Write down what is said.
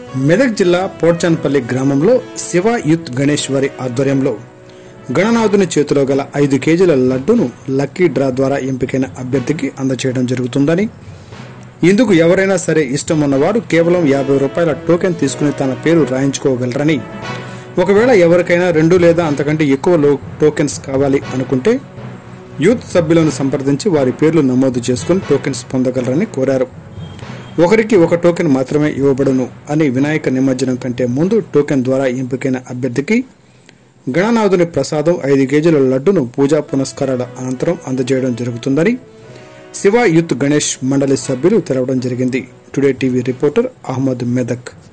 మెదక్ జిల్లా పోడ్చాన్పల్లి గ్రామంలో శివ యూత్ గణేష్ వారి ఆధ్వర్యంలో గణనాథుని చేతిలో గల ఐదు కేజీల లడ్డును లక్కీ డ్రా ద్వారా ఎంపికైన అభ్యర్థికి అందచేయడం జరుగుతుందని ఇందుకు ఎవరైనా సరే ఇష్టం ఉన్నవారు కేవలం యాభై రూపాయల టోకెన్ తీసుకుని తన పేరు రాయించుకోగలరని ఒకవేళ ఎవరికైనా రెండు లేదా అంతకంటే ఎక్కువ లో టోకెన్స్ కావాలి అనుకుంటే యూత్ సభ్యులను సంప్రదించి వారి పేర్లు నమోదు చేసుకుని టోకెన్స్ పొందగలరని కోరారు ఒకరికి ఒక టోకెన్ మాత్రమే ఇవ్వబడును అని వినాయక నిమజ్జనం కంటే ముందు టోకెన్ ద్వారా ఎంపికైన అభ్యర్థికి గణనాథుని ప్రసాదం ఐదు కేజీల లడ్డును పూజా పునస్కారాల అనంతరం అందజేయడం జరుగుతుందని శివ యూత్ గణేష్ మండలి సభ్యులు తెలవడం జరిగింది today TV reporter Ahmad Medak